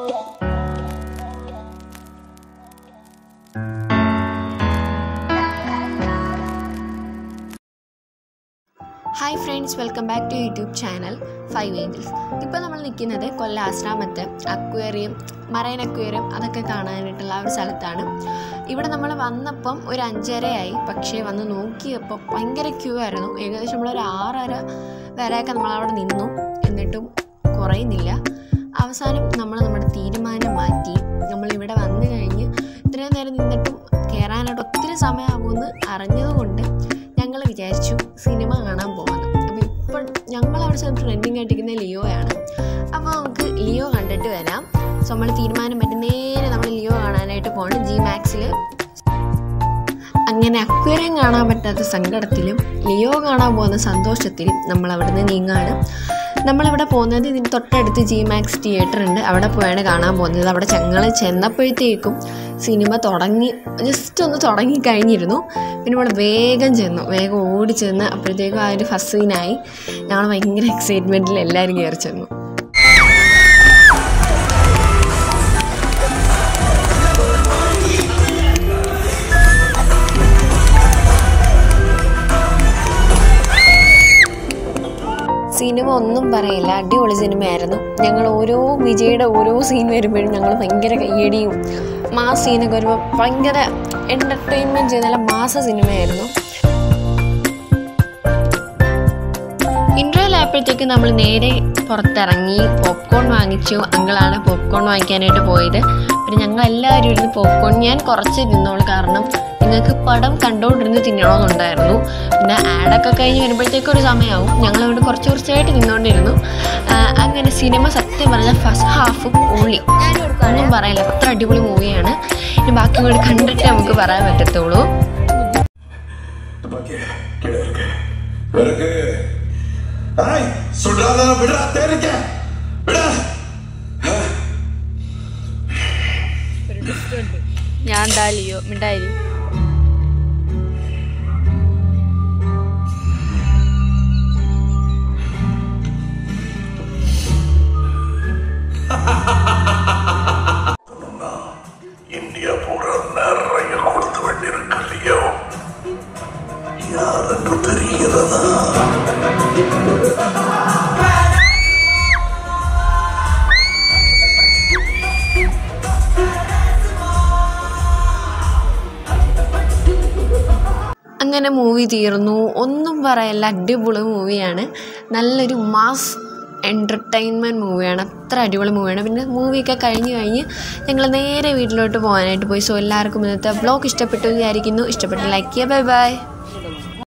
hi friends welcome back to YouTube channel five angels ഇപ്പോൾ നമ്മൾ നിൽക്കുന്നത് കൊല്ലം ആശ്രാമത്ത് അക്വേറിയം മറൈൻ അക്വേറിയം അതൊക്കെ കാണാനായിട്ടുള്ള ആ ഒരു സ്ഥലത്താണ് ഇവിടെ നമ്മൾ വന്നപ്പം ഒരു അഞ്ചരയായി പക്ഷേ വന്ന് നോക്കിയപ്പോൾ ഭയങ്കര ക്യൂ ആയിരുന്നു ഏകദേശം നമ്മളൊരു ആറര വരെയൊക്കെ നമ്മളവിടെ നിന്നു എന്നിട്ടും കുറയുന്നില്ല അവസാനം നമ്മൾ നമ്മുടെ തീരുമാനം മാറ്റി നമ്മളിവിടെ വന്നു കഴിഞ്ഞ് ഇത്രയും നേരം നിന്നിട്ടും കയറാനായിട്ട് ഒത്തിരി സമയമാകുമെന്ന് അറിഞ്ഞതുകൊണ്ട് ഞങ്ങൾ വിചാരിച്ചു സിനിമ കാണാൻ പോകാമെന്ന് അപ്പോൾ ഇപ്പോൾ ഞങ്ങൾ അവിടെ ചെന്ന് ട്രെൻഡിങ് ആയിട്ടിരിക്കുന്ന ലിയോയാണ് അപ്പോൾ നമുക്ക് ലിയോ കണ്ടിട്ട് വരാം സോ നമ്മൾ തീരുമാനം പറ്റി നേരെ നമ്മൾ ലിയോ കാണാനായിട്ട് പോകണം ജി മാക്സിൽ അങ്ങനെ അക്വേറിയം കാണാൻ പറ്റാത്ത സങ്കടത്തിലും ലിയോ കാണാൻ പോകുന്ന സന്തോഷത്തിലും നമ്മൾ അവിടുന്ന് നീങ്ങാണ് നമ്മളിവിടെ പോകുന്നത് ഇതിന് തൊട്ടടുത്ത് ജി മാക്സ് തിയേറ്റർ ഉണ്ട് അവിടെ പോയാണ് കാണാൻ പോകുന്നത് അവിടെ ഞങ്ങൾ ചെന്നപ്പോഴത്തേക്കും സിനിമ തുടങ്ങി ജസ്റ്റ് ഒന്ന് തുടങ്ങി കഴിഞ്ഞിരുന്നു പിന്നെ നമ്മൾ വേഗം ചെന്നു വേഗം ഓടി ചെന്ന് അപ്പോഴത്തേക്കും ആ ഒരു ഫസ്റ്റ് സീനായി ഞങ്ങൾ ഭയങ്കര എക്സൈറ്റ്മെൻറ്റിൽ എല്ലാവരും കയറി ചെന്നു സിനിമ ഒന്നും പറയില്ല അടിപൊളി സിനിമയായിരുന്നു ഞങ്ങൾ ഓരോ വിജയുടെ ഓരോ സീൻ വരുമ്പോഴും ഞങ്ങൾ ഭയങ്കര കയ്യടിയും മാസ് സീനൊക്കെ വരുമ്പോൾ ഭയങ്കര എൻ്റർടൈൻമെൻറ്റ് ചെയ്ത നല്ല മാസ സിനിമയായിരുന്നു ഇൻ്റർവെൽ ആയപ്പോഴത്തേക്ക് നമ്മൾ നേരെ പുറത്തിറങ്ങി പോപ്കോൺ വാങ്ങിച്ചു അങ്കിളാണ് പോപ്കോൺ വാങ്ങിക്കാനായിട്ട് പോയത് പിന്നെ ഞങ്ങൾ എല്ലാവരും ഇരുന്ന് പോപ്കോൺ ഞാൻ കുറച്ച് തിന്നോളൂ കാരണം നിങ്ങൾക്ക് പടം കണ്ടുകൊണ്ടിരുന്ന് തിന്നണമെന്നുണ്ടായിരുന്നു പിന്നെ ആഡൊക്കെ കഴിഞ്ഞ് വരുമ്പോഴത്തേക്കും ഒരു സമയമാവും ഞങ്ങൾ ഇവിടെ കുറച്ച് കുറച്ചായിട്ട് നിന്നുകൊണ്ടിരുന്നു ആ, അങ്ങനെ സിനിമ സത്യം പറഞ്ഞാൽ ഫസ്റ്റ് ഹാഫും ഉള്ളി ഒന്നും പറയില്ല അത്ര അടിപൊളി മൂവിയാണ് ഇനി ബാക്കി കൂടി കണ്ടിട്ട് നമുക്ക് പറയാൻ പറ്റത്തുള്ളൂ துப்பாக்கி கீழே இருக்கு இருக்கு ஆய் சுடாத விடா தேரிக்க விடா ഞാൻ ഉണ്ടാലിയോ മിണ്ടായി இந்தியா பூரா நிறைய கொடுத்து வேண்டியிருக்கு இல்லையோ யாருக்கு தெரிகிறதா അങ്ങനെ മൂവി തീർന്നു ഒന്നും പറയല്ല അടിപൊളി മൂവിയാണ് നല്ലൊരു മാസ് എൻ്റർടൈൻമെൻറ്റ് മൂവിയാണ് അത്ര അടിപൊളി മൂവിയാണ് പിന്നെ മൂവിയൊക്കെ കഴിഞ്ഞ് കഴിഞ്ഞ് ഞങ്ങൾ നേരെ വീട്ടിലോട്ട് പോകാനായിട്ട് പോയി സോ എല്ലാവർക്കും ഇന്നത്തെ വ്ലോഗ് ഇഷ്ടപ്പെട്ടു വിചാരിക്കുന്നു ഇഷ്ടപ്പെട്ട് ലൈക്ക് ചെയ്യുക ബൈ ബൈ